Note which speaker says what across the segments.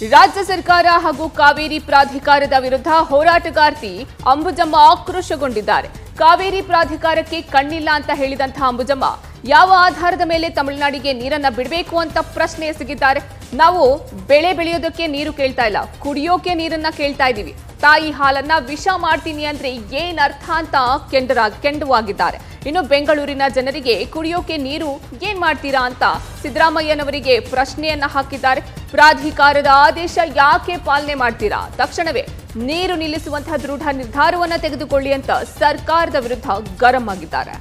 Speaker 1: ರಾಜ್ಯ ಸರ್ಕಾರ ಹಾಗೂ ಕಾವೇರಿ ಪ್ರಾಧಿಕಾರದ ವಿರುದ್ಧ ಹೋರಾಟಗಾರ್ತಿ ಅಂಬುಜಮ್ಮ ಆಕ್ರೋಶಗೊಂಡಿದ್ದಾರೆ ಕಾವೇರಿ ಪ್ರಾಧಿಕಾರಕ್ಕೆ ಕಣ್ಣಿಲ್ಲ ಅಂತ ಹೇಳಿದಂತಹ ಅಂಬುಜಮ್ಮ ಯಾವ ಆಧಾರದ ಮೇಲೆ ತಮಿಳುನಾಡಿಗೆ ನೀರನ್ನ ಬಿಡಬೇಕು ಅಂತ ಪ್ರಶ್ನೆ ಎಸಗಿದ್ದಾರೆ ನಾವು ಬೆಳೆ ಬೆಳೆಯೋದಕ್ಕೆ ನೀರು ಕೇಳ್ತಾ ಇಲ್ಲ ಕುಡಿಯೋಕೆ ನೀರನ್ನ ಕೇಳ್ತಾ ಇದ್ದೀವಿ ತಾಯಿ ಹಾಲನ್ನ ವಿಷ ಮಾಡ್ತೀನಿ ಅಂದ್ರೆ ಏನ್ ಅರ್ಥ ಅಂತ ಕೆಂಡರ ಕೆಂಡುವಾಗಿದ್ದಾರೆ ಇನ್ನು ಬೆಂಗಳೂರಿನ ಜನರಿಗೆ ಕುಡಿಯೋಕೆ ನೀರು ಏನ್ ಮಾಡ್ತೀರಾ ಅಂತ ಸಿದ್ದರಾಮಯ್ಯನವರಿಗೆ ಪ್ರಶ್ನೆಯನ್ನ ಹಾಕಿದ್ದಾರೆ ಪ್ರಾಧಿಕಾರದ ಆದೇಶ ಯಾಕೆ ಪಾಲನೆ ಮಾಡ್ತೀರಾ ತಕ್ಷಣವೇ ನೀರು ನಿಲ್ಲಿಸುವಂತಹ ದೃಢ ನಿರ್ಧಾರವನ್ನ ತೆಗೆದುಕೊಳ್ಳಿ ಅಂತ ಸರ್ಕಾರದ ವಿರುದ್ಧ ಗರಂ ಆಗಿದ್ದಾರೆ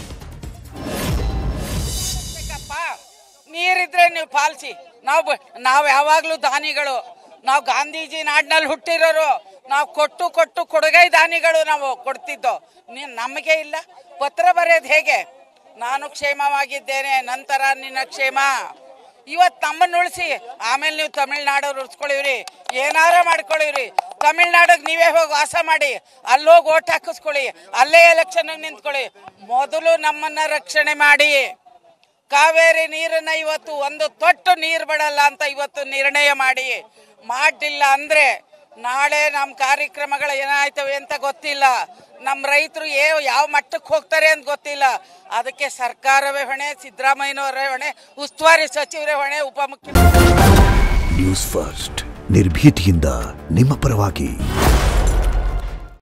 Speaker 2: ಬೇಕಪ್ಪ ನೀರಿದ್ರೆ ನೀವು ಪಾಲಿಸಿ ನಾವು ನಾವು ಯಾವಾಗಲೂ ದಾನಿಗಳು ನಾವು ಗಾಂಧೀಜಿ ನಾಡಿನಲ್ಲಿ ಹುಟ್ಟಿರೋರು ನಾವು ಕೊಟ್ಟು ಕೊಟ್ಟು ಕೊಡುಗೈ ದಾನಿಗಳು ನಾವು ಕೊಡ್ತಿದ್ದೋ ನೀನು ನಮಗೆ ಇಲ್ಲ ಪತ್ರ ಬರೆಯೋದು ಹೇಗೆ ನಾನು ಕ್ಷೇಮವಾಗಿದ್ದೇನೆ ನಂತರ ನಿನ್ನ ಕ್ಷೇಮ ಇವತ್ತು ನಮ್ಮನ್ನು ಉಳಿಸಿ ಆಮೇಲೆ ನೀವು ತಮಿಳ್ನಾಡವ್ರು ಉಳಿಸ್ಕೊಳ್ಳಿವ್ರಿ ಏನಾರ ಮಾಡ್ಕೊಳ್ಳಿವ್ರಿ ತಮಿಳ್ನಾಡಿಗೆ ನೀವೇ ಹೋಗಿ ವಾಸ ಮಾಡಿ ಅಲ್ಲೋಗಿ ಓಟ್ ಹಾಕಿಸ್ಕೊಳ್ಳಿ ಅಲ್ಲೇ ಎಲೆಕ್ಷನ್ಗೆ ನಿಂತ್ಕೊಳ್ಳಿ ಮೊದಲು ನಮ್ಮನ್ನ ರಕ್ಷಣೆ ಮಾಡಿ ಕಾವೇರಿ ನೀರನ್ನ ಇವತ್ತು ಒಂದು ತೊಟ್ಟು ನೀರು ಬಿಡಲ್ಲ ಅಂತ ಇವತ್ತು ನಿರ್ಣಯ ಮಾಡಿ ಮಾಡಿಲ್ಲ ಅಂದ್ರೆ ನಾಳೆ ನಮ್ಮ ಕಾರ್ಯಕ್ರಮಗಳು ಏನಾಯ್ತವೆ ಅಂತ ಗೊತ್ತಿಲ್ಲ ನಮ್ಮ ರೈತರು ಏ ಯಾವ ಮಟ್ಟಕ್ಕೆ ಹೋಗ್ತಾರೆ ಅಂತ ಗೊತ್ತಿಲ್ಲ ಅದಕ್ಕೆ ಸರ್ಕಾರವೇ ಹೊಣೆ ಸಿದ್ದರಾಮಯ್ಯನವರೇ ಹೊಣೆ ಉಸ್ತುವಾರಿ ಸಚಿವರೇ ಹೊಣೆ ಉಪಮುಖ್ಯಮಂತ್ರಿ
Speaker 3: ನ್ಯೂಸ್ ಫಸ್ಟ್ ನಿರ್ಭೀತಿಯಿಂದ ನಿಮ್ಮ ಪರವಾಗಿ